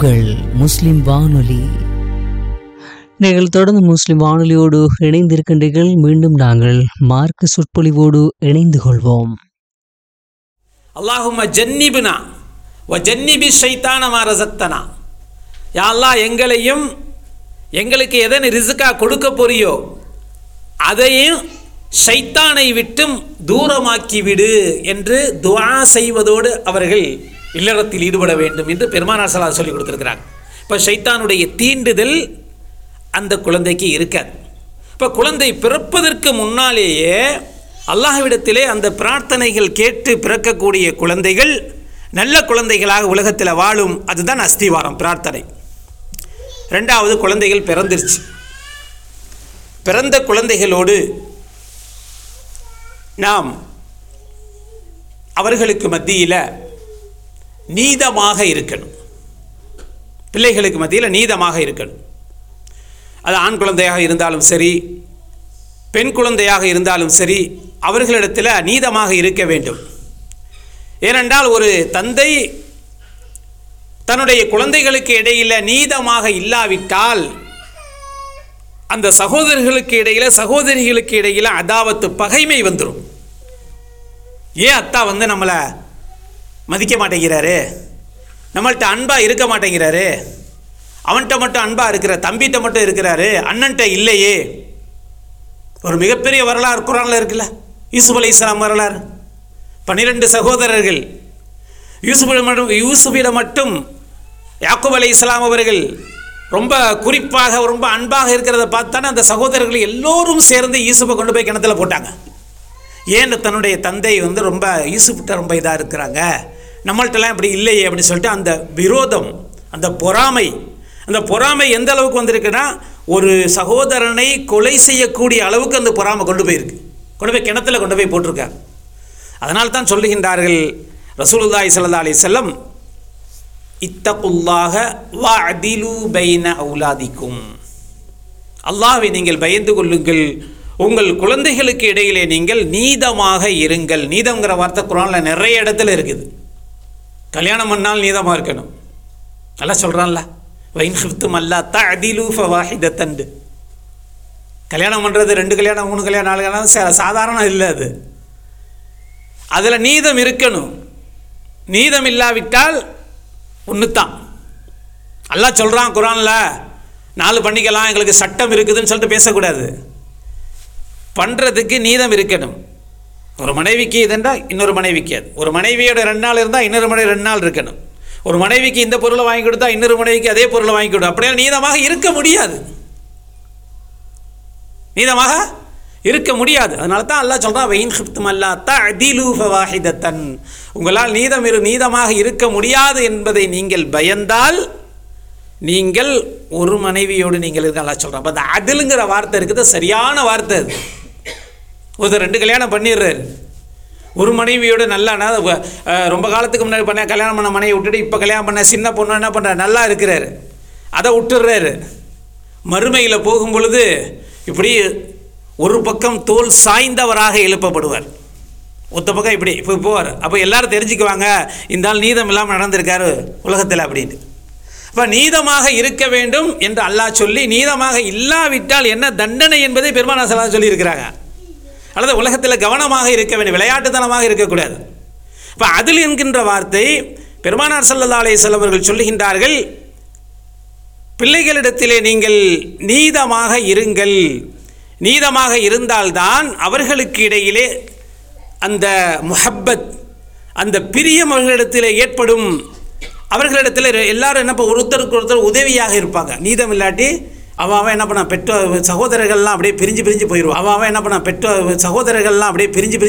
உங்கள் முஸ்லிம் வானொலி நீங்கள் தொடர்ந்து முஸ்லிம் வானொலியோடு இணைந்திருக்கின்றீர்கள் மீண்டும் நாங்கள் மார்க்க சொற்பொழிவோடு இணைந்து கொள்வோம் அல்லாஹும்ம ஜன்னிபுனா வ ஜன்னிபி ஷைத்தான ரசக்தனா யா அல்லாஹ் எங்களையும் எங்களுக்கு எதன் ரிசுக்கா கொடுக்க போறியோ அதையும் ஷைத்தானை விட்டும் தூரமாக்கி விடு என்று துஆ செய்வதோடு அவர்கள் இல்லறத்தில் ஈடுபட வேண்டும் என்று பெருமானார் சலா சொல்லி கொடுத்துருக்கிறாங்க இப்போ ஷைத்தானுடைய தீண்டுதல் அந்த குழந்தைக்கு இருக்காது இப்போ குழந்தை பிறப்பதற்கு முன்னாலேயே அல்லாஹ்விடத்திலே அந்த பிரார்த்தனைகள் கேட்டு பிறக்கக்கூடிய குழந்தைகள் நல்ல குழந்தைகளாக உலகத்தில் வாழும் அதுதான் அஸ்திவாரம் பிரார்த்தனை ரெண்டாவது குழந்தைகள் பிறந்துருச்சு பிறந்த குழந்தைகளோடு நாம் அவர்களுக்கு மத்தியில் நீதமாக இருக்கணும் பிள்ளைகளுக்கு மத்தியில் நீதமாக இருக்கணும் அது ஆண் குழந்தையாக இருந்தாலும் சரி பெண் குழந்தையாக இருந்தாலும் சரி அவர்களிடத்தில் நீதமாக இருக்க வேண்டும் ஏனென்றால் ஒரு தந்தை தன்னுடைய குழந்தைகளுக்கு இடையில் நீதமாக இல்லாவிட்டால் அந்த சகோதரர்களுக்கு இடையில சகோதரிகளுக்கு இடையில அதாவத்து பகைமை வந்துடும் ஏன் அத்தா வந்து நம்மளை மதிக்க மாட்டேங்கிறாரு நம்மள்ட்ட அன்பாக இருக்க மாட்டேங்கிறாரு அவன்கிட்ட மட்டும் அன்பாக இருக்கிற தம்பிகிட்ட மட்டும் இருக்கிறாரு அண்ணன்ட்ட இல்லையே ஒரு மிகப்பெரிய வரலாறு குரானில் இருக்குல்ல யூசுப் அலி இஸ்லாம் வரலாறு பன்னிரெண்டு சகோதரர்கள் யூசுஃபிடம் மட்டும் யூசுஃபிடம் மட்டும் யாக்கூப் அலி இஸ்லாம் அவர்கள் ரொம்ப குறிப்பாக ரொம்ப அன்பாக இருக்கிறத பார்த்தானே அந்த சகோதரர்கள் எல்லோரும் சேர்ந்து யூசுஃபை கொண்டு போய் கிணத்துல போட்டாங்க ஏன் தன்னுடைய தந்தை வந்து ரொம்ப யூசுஃப்கிட்ட ரொம்ப இதாக இருக்கிறாங்க நம்மள்ட்டலாம் இப்படி இல்லையே அப்படின்னு சொல்லிட்டு அந்த விரோதம் அந்த பொறாமை அந்த பொறாமை எந்த அளவுக்கு வந்திருக்குன்னா ஒரு சகோதரனை கொலை செய்யக்கூடிய அளவுக்கு அந்த பொறாமை கொண்டு போயிருக்கு கொண்டு போய் கிணத்துல கொண்டு போய் போட்டிருக்காங்க அதனால தான் சொல்லுகின்றார்கள் ரசூலுல்லாஹி ஸல்லல்லாஹு அலைஹி வஸல்லம் இத்தகுல்லாக வஅதிலு பைன அவுலாதிக்கும் அல்லாஹ்வை நீங்கள் பயந்து கொள்ளுங்கள் உங்கள் குழந்தைகளுக்கு இடையிலே நீங்கள் நீதமாக இருங்கள் நீதம்ங்கிற வார்த்தை குரானில் நிறைய இடத்துல இருக்குது கல்யாணம் பண்ணால் நீதமாக இருக்கணும் நல்லா சொல்கிறான்ல வைன்ஹிப்தும் அல்லா தஅதிலு ஃபவாஹிதத்தண்டு கல்யாணம் பண்ணுறது ரெண்டு கல்யாணம் மூணு கல்யாணம் நாலு கல்யாணம் சா- சாதாரணம் இல்லை அது அதில் நீதம் இருக்கணும் நீதம் இல்லாவிட்டால் ஒன்று தான் அல்லாஹ் சொல்கிறான் குரானில் நாலு பண்ணிக்கலாம் எங்களுக்கு சட்டம் இருக்குதுன்னு சொல்லிட்டு பேசக்கூடாது பண்ணுறதுக்கு நீதம் இருக்கணும் ஒரு மனைவிக்கு இதுண்டா இன்னொரு மனைவிக்கு அது ஒரு மனைவியோட ரெண்டு நாள் இருந்தால் இன்னொரு மனைவி ரெண்டு நாள் இருக்கணும் ஒரு மனைவிக்கு இந்த பொருளை வாங்கி கொடுத்தா இன்னொரு மனைவிக்கு அதே பொருளை வாங்கி கொடு அப்படியே நீதமாக இருக்க முடியாது நீதமாக இருக்க முடியாது அதனால தான் அல்லாஹ் சொல்கிறான் வெயின் ஹிப்தும் அல்லா தஅதிலு ஃபவாஹிதத்தன் உங்களால் நீதம் இரு நீதமாக இருக்க முடியாது என்பதை நீங்கள் பயந்தால் நீங்கள் ஒரு மனைவியோடு நீங்கள் இருக்க அல்லாஹ் சொல்கிறான் அப்போ அந்த அதிலுங்கிற வார்த்தை இருக்குது சரியான வார்த்தை அது ஒருத்தர் ரெண்டு கல்யாணம் பண்ணிடுறாரு ஒரு மனைவியோடு நல்லா ந- அஹ் ரொம்ப காலத்துக்கு முன்னாடி பண்ண கல்யாணம் பண்ண மனைவி விட்டுட்டு இப்போ கல்யாணம் பண்ண சின்ன பொண்ணு என்ன பண்ணுறாரு நல்லா இருக்கிறாரு அதை விட்டுடுறாரு மறுமையில் போகும் பொழுது இப்படி ஒரு பக்கம் தோல் சாய்ந்தவராக எழுப்பப்படுவார் ஒத்த பக்கம் இப்படி இப்போ போவார் அப்போ எல்லாரும் தெரிஞ்சுக்குவாங்க இந்த ஆள் நீதம் இல்லாமல் நடந்திருக்காரு உலகத்தில் அப்படின்னு அப்போ நீதமாக இருக்க வேண்டும் என்று அல்லாஹ் சொல்லி நீதமாக இல்லாவிட்டால் என்ன தண்டனை என்பதை பெருமானா சலா சொல்லியிருக்கிறாங்க அல்லது உலகத்தில் கவனமாக இருக்க வேண்டும் விளையாட்டுத்தனமாக இருக்கக்கூடாது இப்போ அதில் என்கின்ற வார்த்தை பெருமானார் சல்லல்லா அலைஹி அவர்கள் சொல்லுகின்றார்கள் பிள்ளைகளிடத்திலே நீங்கள் நீதமாக இருங்கள் நீதமாக இருந்தால்தான் அவர்களுக்கு இடையிலே அந்த முஹப்பத் அந்த பிரியம் அவர்களிடத்திலே ஏற்படும் அவர்களிடத்தில் எல்லாரும் என்ன பண்ண- ஒருத்தருக்கு ஒருத்தர் உதவியாக இருப்பாங்க நீதம் இல்லாட்டி அவன் அவன் என்ன பண்ணான் பெற்றோர் சகோதரர்கள்லாம் அப்படியே பிரிஞ்சு பிரிஞ்சு போயிடுவான் அவன் அவன் என்ன பண்ணான் பெற்றோர் சகோதரர்கள்லாம் அப்படியே பிரிஞ்சு பிரிஞ்சு